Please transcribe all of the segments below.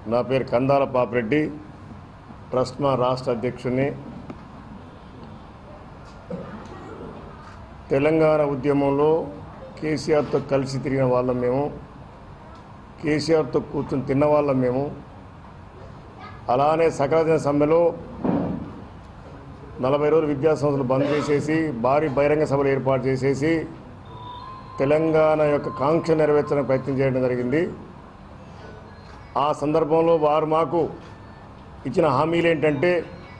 నా పేరు కందాల పాపిరెడ్డి ట్రస్ట్ మా రాష్ట్ర అధ్యక్షుడిని తెలంగాణ ఉద్యమంలో కేసీఆర్తో కలిసి తిరిగిన వాళ్ళం మేము కేసీఆర్తో కూర్చొని తిన్న వాళ్ళం మేము అలానే సకల జన సమ్మెలో నలభై రోజులు విద్యా సంస్థలు బంద్ చేసేసి భారీ బహిరంగ సభలు ఏర్పాటు చేసేసి తెలంగాణ యొక్క కాంక్ష నెరవేర్చడానికి ప్రయత్నం చేయడం జరిగింది ఆ సందర్భంలో వారు మాకు ఇచ్చిన హామీలు ఏంటంటే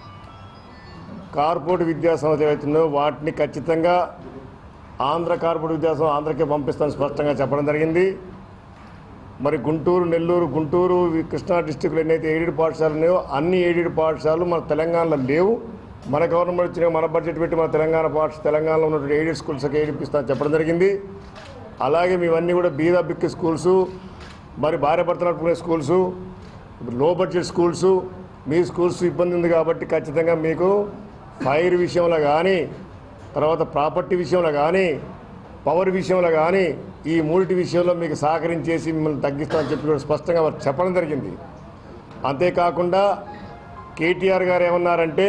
కార్పొరేట్ విద్యా సంస్థ ఏవైతుందో వాటిని ఖచ్చితంగా ఆంధ్ర కార్పొరేట్ విద్యా సంస్థ ఆంధ్రకే పంపిస్తామని స్పష్టంగా చెప్పడం జరిగింది మరి గుంటూరు నెల్లూరు గుంటూరు ఈ కృష్ణా డిస్టిక్లో ఎన్నైతే ఎయిడెడ్ పాఠశాలలు ఉన్నాయో అన్ని ఎయిడెడ్ పాఠశాలలు మన తెలంగాణలో లేవు మన గవర్నమెంట్ వచ్చిన మన బడ్జెట్ పెట్టి మన తెలంగాణ పాఠ తెలంగాణలో ఉన్నటువంటి ఎయిడెడ్ స్కూల్స్కి ఎయిడ్ ఇస్తామని చెప్పడం జరిగింది అలాగే మేవన్నీ కూడా బీద బిక్ స్కూల్స్ మరి భార్య భర్త నడుపుకునే స్కూల్స్ లో బడ్జెట్ స్కూల్స్ మీ స్కూల్స్ ఇబ్బంది ఉంది కాబట్టి ఖచ్చితంగా మీకు ఫైర్ విషయంలో కానీ తర్వాత ప్రాపర్టీ విషయంలో కానీ పవర్ విషయంలో కానీ ఈ మూడిటి విషయంలో మీకు సహకరించేసి మిమ్మల్ని తగ్గిస్తామని చెప్పి కూడా స్పష్టంగా వారు చెప్పడం జరిగింది అంతేకాకుండా కేటీఆర్ గారు ఏమన్నారంటే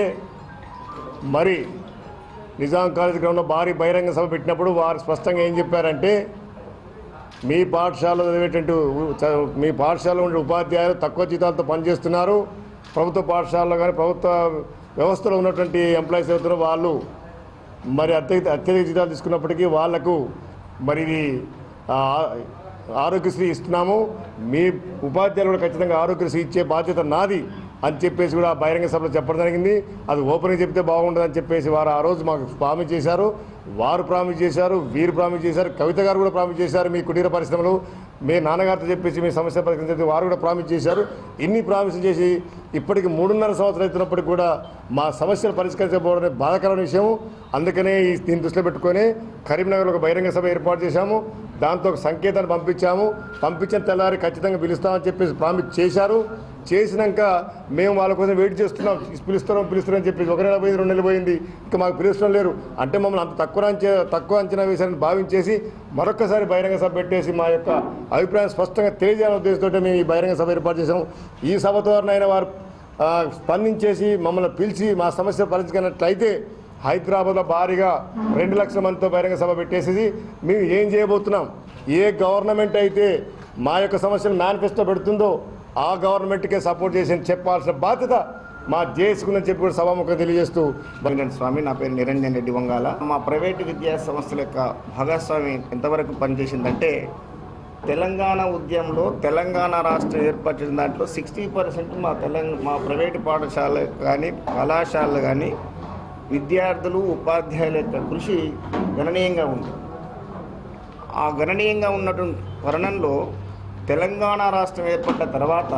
మరి నిజాం కాలేజ్ గ్రౌండ్లో భారీ బహిరంగ సభ పెట్టినప్పుడు వారు స్పష్టంగా ఏం చెప్పారంటే మీ పాఠశాలలో చదివేటువంటి ఉ- చ- మీ పాఠశాలలో ఉండే ఉపాధ్యాయులు తక్కువ జీతాలతో పనిచేస్తున్నారు ప్రభుత్వ పాఠశాలలో కానీ ప్రభుత్వ వ్యవస్థలో ఉన్నటువంటి ఎంప్లాయీస్ అవుతున్న వాళ్ళు మరి అత్యధిక అత్యధిక జీతాలు తీసుకున్నప్పటికీ వాళ్లకు మరి ఇది ఆ, ఆరోగ్యశ్రీ ఇస్తున్నాము మీ ఉపాధ్యాయులు కూడా ఖచ్చితంగా ఆరోగ్యశ్రీ ఇచ్చే బాధ్యత నాది అని చెప్పేసి కూడా బహిరంగ సభలో చెప్పడం జరిగింది అది ఓపెన్గా చెప్తే బాగుంటుందని చెప్పేసి వారు ఆ రోజు మాకు ప్రామిస్ చేశారు వారు ప్రామిస్ చేశారు వీరు ప్రామిస్ చేశారు కవిత గారు కూడా ప్రామిస్ చేశారు మీ కుటీర పరిశ్రమలు మీ నాన్నగారితో చెప్పేసి మీ సమస్య పరిష్కరించి వారు కూడా ప్రామిస్ చేశారు ఇన్ని ప్రామిస్ చేసి ఇప్పటికి మూడున్నర సంవత్సరాలు అవుతున్నప్పటికి కూడా మా సమస్యలు పరిష్కరించకపోవడం అనేది బాధాకరమైన విషయం అందుకనే ఈ దీన్ని దృష్టిలో పెట్టుకొని కరీంనగర్లో ఒక బహిరంగ సభ ఏర్పాటు చేశాము దాంతో ఒక సంకేతాన్ని పంపించాము పంపించిన తెల్లారి ఖచ్చితంగా పిలుస్తామని చెప్పేసి ప్రామిస్ చేశారు చేసినాక మేము వాళ్ళ కోసం వెయిట్ చేస్తున్నాం పిలుస్తున్నాం పిలుస్తున్నాం చెప్పేసి ఒక నెల పోయింది రెండు నెలలు పోయింది ఇంకా మాకు పిలుస్తడం లేరు అంటే మమ్మల్ని అంత తక్కువ అంచే తక్కువ అంచనా వేశారని భావించేసి మరొకసారి బహిరంగ సభ పెట్టేసి మా యొక్క అభిప్రాయం స్పష్టంగా తెలియజేయాలనే ఉద్దేశంతో మేము ఈ బహిరంగ సభ ఏర్పాటు చేసాము ఈ సభ ద్వారానైనా వారు ఆ, స్పందించేసి మమ్మల్ని పిలిచి మా సమస్య పరిష్కరినట్లయితే హైదరాబాద్లో భారీగా రెండు లక్షల మందితో బహిరంగ సభ పెట్టేసి మేము ఏం చేయబోతున్నాం ఏ గవర్నమెంట్ అయితే మా యొక్క సమస్యను మేనిఫెస్టో పెడుతుందో ఆ గవర్నమెంట్కే సపోర్ట్ చేసి చెప్పాల్సిన బాధ్యత మా జేసుకుందని చెప్పి కూడా సభాముఖం తెలియజేస్తూ నిరంజన్ స్వామి నా పేరు నిరంజన్ రెడ్డి వంగాల మా ప్రైవేటు విద్యా సంస్థల యొక్క భాగస్వామి ఎంతవరకు పనిచేసిందంటే తెలంగాణ ఉద్యమంలో తెలంగాణ రాష్ట్రం ఏర్పరిచిన దాంట్లో సిక్స్టీ పర్సెంట్ మా తెలంగాణ మా ప్రైవేటు పాఠశాలలు కానీ కళాశాలలు కానీ విద్యార్థులు ఉపాధ్యాయుల యొక్క కృషి గణనీయంగా ఉంది ఆ గణనీయంగా ఉన్నటువంటి తరుణంలో తెలంగాణ రాష్ట్రం ఏర్పడ్డ తర్వాత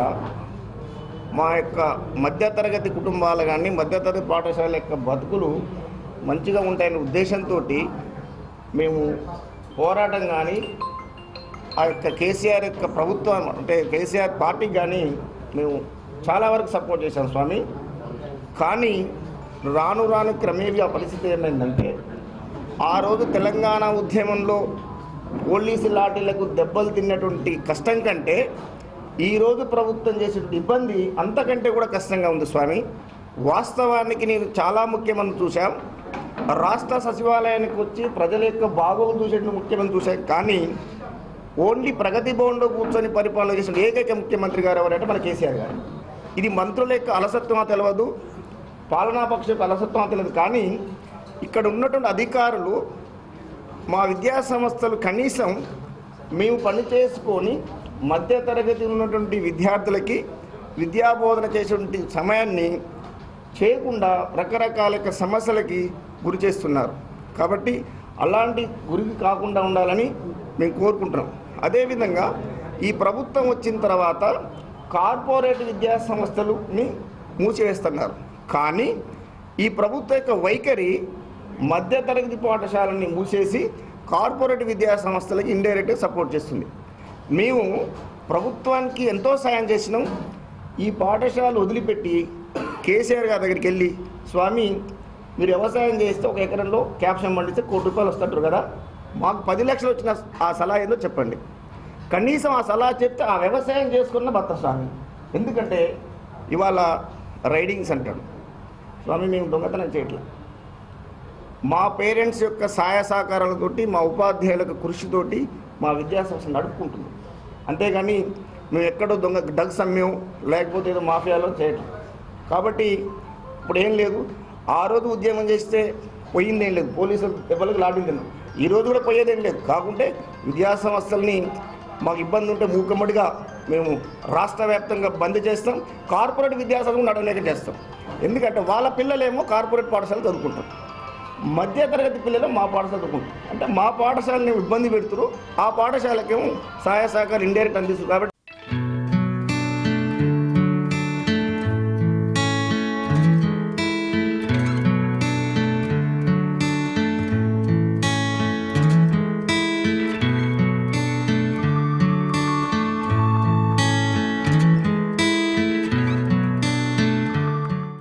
మా యొక్క మధ్యతరగతి కుటుంబాలు కానీ మధ్యతరగతి పాఠశాల యొక్క బతుకులు మంచిగా ఉంటాయనే ఉద్దేశంతో మేము పోరాటం కానీ ఆ యొక్క కేసీఆర్ యొక్క ప్రభుత్వం అంటే కేసీఆర్ పార్టీకి కానీ మేము చాలా వరకు సపోర్ట్ చేశాం స్వామి కానీ రాను రాను క్రమేపీ ఆ పరిస్థితి ఏమైందంటే ఆ రోజు తెలంగాణ ఉద్యమంలో పోలీసు లాఠీలకు దెబ్బలు తిన్నటువంటి కష్టం కంటే ఈరోజు ప్రభుత్వం చేసేటువంటి ఇబ్బంది అంతకంటే కూడా కష్టంగా ఉంది స్వామి వాస్తవానికి నేను చాలా ముఖ్యమంత్రి చూశాం రాష్ట్ర సచివాలయానికి వచ్చి ప్రజల యొక్క బాగోగులు చూసేటువంటి ముఖ్యమంత్రి చూశాం కానీ ఓన్లీ ప్రగతి భవన్లో కూర్చొని పరిపాలన చేసిన ఏకైక ముఖ్యమంత్రి గారు ఎవరంటే మన కేసీఆర్ గారు ఇది మంత్రుల యొక్క అలసత్వమా తెలియదు పాలనాపక్ష యొక్క అలసత్వమా తెలియదు కానీ ఇక్కడ ఉన్నటువంటి అధికారులు మా విద్యా సంస్థలు కనీసం మేము పని చేసుకొని మధ్యతరగతి ఉన్నటువంటి విద్యార్థులకి విద్యాబోధన చేసేటువంటి సమయాన్ని చేయకుండా రకరకాల యొక్క సమస్యలకి గురి చేస్తున్నారు కాబట్టి అలాంటి గురికి కాకుండా ఉండాలని మేము కోరుకుంటున్నాం అదేవిధంగా ఈ ప్రభుత్వం వచ్చిన తర్వాత కార్పొరేట్ విద్యా సంస్థలుని మూసివేస్తున్నారు కానీ ఈ ప్రభుత్వ యొక్క వైఖరి మధ్యతరగతి పాఠశాలని మూసేసి కార్పొరేట్ విద్యా సంస్థలకి ఇండైరెక్ట్గా సపోర్ట్ చేస్తుంది మేము ప్రభుత్వానికి ఎంతో సాయం చేసినాం ఈ పాఠశాలలు వదిలిపెట్టి కేసీఆర్ గారి దగ్గరికి వెళ్ళి స్వామి మీరు వ్యవసాయం చేస్తే ఒక ఎకరంలో క్యాప్షన్ పండిస్తే కోటి రూపాయలు వస్తుంటారు కదా మాకు పది లక్షలు వచ్చిన ఆ సలహా ఏందో చెప్పండి కనీసం ఆ సలహా చెప్తే ఆ వ్యవసాయం చేసుకున్న భర్త స్వామి ఎందుకంటే ఇవాళ రైడింగ్స్ అంటాడు స్వామి మేము దొంగతనం చేయట్లేదు మా పేరెంట్స్ యొక్క సహాయ సహకారాలతోటి మా ఉపాధ్యాయులకు కృషితోటి మా విద్యాసంస్థ నడుపుకుంటున్నాం అంతేగాని మేము ఎక్కడో దొంగ డ్రగ్స్ అమ్మాం లేకపోతే ఏదో మాఫియాలో చేయటం కాబట్టి ఇప్పుడు ఏం లేదు ఆ రోజు ఉద్యమం చేస్తే పోయిందేం లేదు పోలీసులు దెబ్బలకు లాడింది ఈ రోజు కూడా పోయేదేం లేదు కాకుంటే విద్యాసంస్థల్ని మాకు ఇబ్బంది ఉంటే మూకమ్మడిగా మేము రాష్ట్ర వ్యాప్తంగా బంద్ చేస్తాం కార్పొరేట్ విద్యాసంస్థలు నడవలేక చేస్తాం ఎందుకంటే వాళ్ళ పిల్లలేమో కార్పొరేట్ పాఠశాల చదువుకుంటారు మధ్య తరగతి పిల్లలు మా పాఠశాల చదువుకుంటారు అంటే మా పాఠశాలని ఇబ్బంది పెడుతున్నారు ఆ పాఠశాలకేమో సహాయ సహకారం ఇండైరెక్ట్ అందిస్తారు కాబట్టి